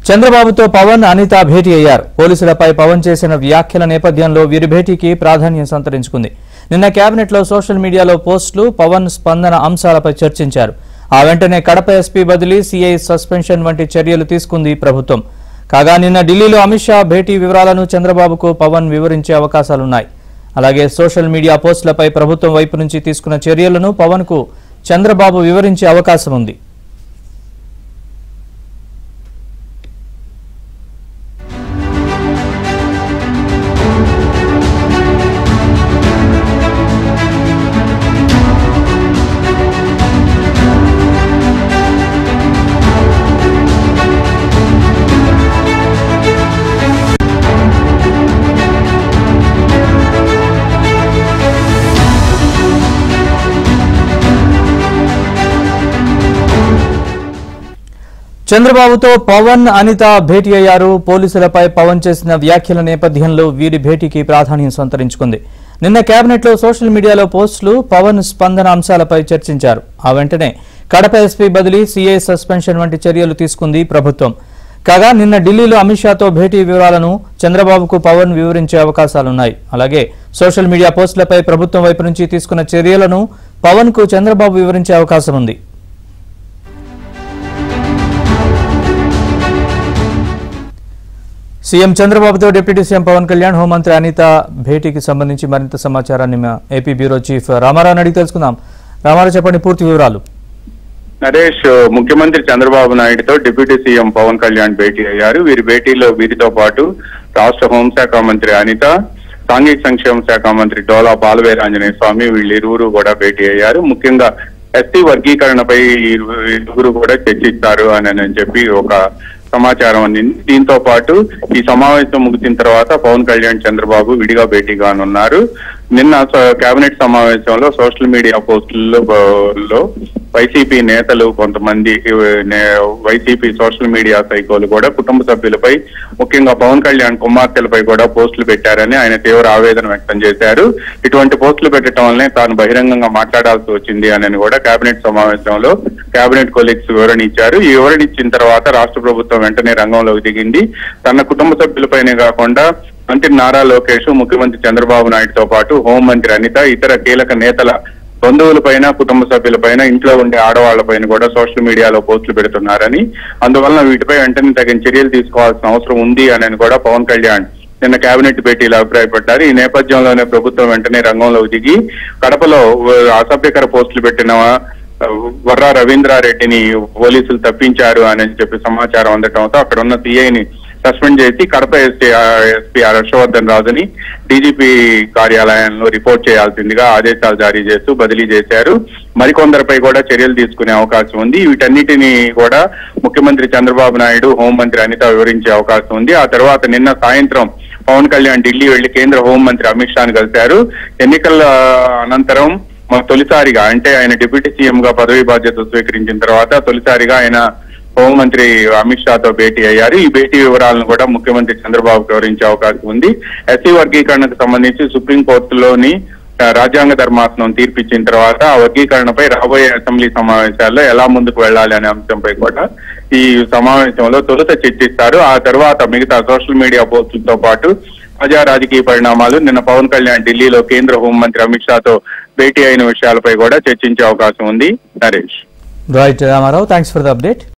చంద్రబాబుతో పవన్ అనిత భేటీ అయ్యారు పోలీసులపై పవన్ చేసిన వ్యాఖ్యల నేపథ్యంలో వీరి భేటీకి ప్రాధాన్యం సంతరించుకుంది నిన్న కేబినెట్లో సోషల్ మీడియాలో పోస్టులు పవన్ స్పందన అంశాలపై చర్చించారు ఆ వెంటనే కడప ఎస్పీ బదిలీ సీఐ సస్పెన్షన్ వంటి చర్యలు తీసుకుంది ప్రభుత్వం కాగా నిన్న ఢిల్లీలో అమిత్ షా భేటీ వివరాలను చంద్రబాబుకు పవన్ వివరించే అవకాశాలున్నాయి అలాగే సోషల్ మీడియా పోస్టులపై ప్రభుత్వం వైపు నుంచి తీసుకున్న చర్యలను పవన్కు చంద్రబాబు వివరించే అవకాశం ఉంది చంద్రబాబుతో పవన్ అనిత భేటీ అయ్యారు పోలీసులపై పవన్ చేసిన వ్యాఖ్యల నేపథ్యంలో వీరి భేటీకి ప్రాధాన్యం సంతరించుకుంది నిన్న కేబినెట్లో సోషల్ మీడియాలో పోస్టులు పవన్ స్పందన అంశాలపై చర్చించారు ఆ వెంటనే కడప ఎస్పీ బదిలీ సీఐ సస్పెన్షన్ వంటి చర్యలు తీసుకుంది ప్రభుత్వం కాగా నిన్న ఢిల్లీలో అమిత్ షాతో భేటీ వివరాలను చంద్రబాబుకు పవన్ వివరించే అవకాశాలున్నాయి అలాగే సోషల్ మీడియా పోస్టులపై ప్రభుత్వం వైపు నుంచి తీసుకున్న చర్యలను పవన్ కు చంద్రబాబు వివరించే అవకాశం ఉంది సీఎం చంద్రబాబుతో డిప్యూటీ సీఎం పవన్ కళ్యాణ్ హోంమంత్రి అనిత భేటీకి సంబంధించి మరింత సమాచారాన్ని మా ఏపీ బ్యూరో చీఫ్ రామారావు అడిగి తెలుసుకుందాం రామారావు చెప్పండి పూర్తి వివరాలు నరేష్ ముఖ్యమంత్రి చంద్రబాబు నాయుడుతో డిప్యూటీ సీఎం పవన్ కళ్యాణ్ భేటీ అయ్యారు వీరి భేటీలో వీరితో పాటు రాష్ట్ర హోంశాఖ మంత్రి అనిత సాంఘిక సంక్షేమ శాఖ మంత్రి డోలా బాలవీరాంజనేయ స్వామి వీళ్ళిరువురు కూడా భేటీ అయ్యారు ముఖ్యంగా ఎస్టీ వర్గీకరణపై ఈ ఇరువురు కూడా చర్చిస్తారు అని అని చెప్పి ఒక సమాచారం అందింది దీంతో పాటు ఈ సమావేశం ముగిసిన తర్వాత పవన్ కళ్యాణ్ చంద్రబాబు విడిగా భేటీ కానున్నారు నిన్న స- కేబినెట్ సమావేశంలో సోషల్ మీడియా పోస్టుల్లో బ- లో వైసీపీ నేతలు కొంతమంది ఇవ- నే- వైసీపీ సోషల్ మీడియా సైకోలు కూడా కుటుంబ సభ్యులపై ముఖ్యంగా పవన్ కళ్యాణ్ కుమార్తెలపై కూడా పోస్టులు పెట్టారని ఆయన తీవ్ర ఆవేదన వ్యక్తం చేశారు ఇటువంటి పోస్టులు పెట్టడం వల్లనే తాను బహిరంగంగా మాట్లాడాల్సి వచ్చింది అని కూడా కేబినెట్ సమావేశంలో కేబినెట్ కొలీగ్స్ వివరణ ఇచ్చారు ఈ వివరణ ఇచ్చిన తర్వాత రాష్ట్ర ప్రభుత్వం వెంటనే రంగంలోకి దిగింది తన కుటుంబ సభ్యులపైనే కాకుండా మంత్రి నారా లోకేష్ ముఖ్యమంత్రి చంద్రబాబు నాయుడుతో పాటు హోంమంత్రి అనిత ఇతర కీలక నేతల బంధువులపైన కుటుంబ సభ్యులపైన ఇంట్లో ఉండే ఆడవాళ్లపైన కూడా సోషల్ మీడియాలో పోస్టులు పెడుతున్నారని అందువలన వీటిపై వెంటనే తగిన చర్యలు తీసుకోవాల్సిన అవసరం ఉంది అని కూడా పవన్ కళ్యాణ్ నిన్న కేబినెట్ భేటీలో అభిప్రాయపడ్డారు ఈ నేపథ్యంలోనే ప్రభుత్వం వెంటనే రంగంలోకి దిగి కడపలో అసభ్యకర పోస్టులు పెట్టిన వర్రా రవీంద్రారెడ్డిని పోలీసులు తప్పించారు అని చెప్పి సమాచారం అందటంతో అక్కడ ఉన్న సిఐని సస్పెండ్ చేసి కడప ఎస్పీ ఎస్పీ హర్షవర్ధన్ రాజుని డీజీపీ కార్యాలయంలో రిపోర్ట్ చేయాల్సిందిగా ఆదేశాలు జారీ చేస్తూ బదిలీ చేశారు మరికొందరిపై కూడా చర్యలు తీసుకునే అవకాశం ఉంది వీటన్నిటిని కూడా ముఖ్యమంత్రి చంద్రబాబు నాయుడు హోంమంత్రి అనిత వివరించే అవకాశం ఉంది ఆ తర్వాత నిన్న సాయంత్రం పవన్ కళ్యాణ్ ఢిల్లీ వెళ్లి కేంద్ర హోంమంత్రి అమిత్ షాను కలిశారు ఎన్నికల అనంతరం మా తొలిసారిగా అంటే ఆయన డిప్యూటీ సీఎం గా పదవి బాధ్యత స్వీకరించిన తర్వాత తొలిసారిగా ఆయన హోంమంత్రి అమిత్ షాతో భేటీ అయ్యారు ఈ భేటీ వివరాలను కూడా ముఖ్యమంత్రి చంద్రబాబు వివరించే అవకాశం ఉంది ఎస్సీ వర్గీకరణకు సంబంధించి సుప్రీంకోర్టులోని ఆ, రాజ్యాంగ ధర్మాసనం తీర్పిచ్చిన తర్వాత ఆ వర్గీకరణపై రాబోయే అసెంబ్లీ సమావేశాల్లో ఎలా ముందుకు వెళ్ళాలి అనే అంశంపై కూడా ఈ సమావేశంలో తొలుత చర్చిస్తారు ఆ తర్వాత మిగతా సోషల్ మీడియా పోస్టులతో పాటు తాజా రాజకీయ పరిణామాలు నిన్న పవన్ కళ్యాణ్ ఢిల్లీలో కేంద్ర హోంమంత్రి అమిత్ షాతో భేటీ అయిన విషయాలపై కూడా చర్చించే అవకాశం ఉంది Naresh right Ramarao thanks for the update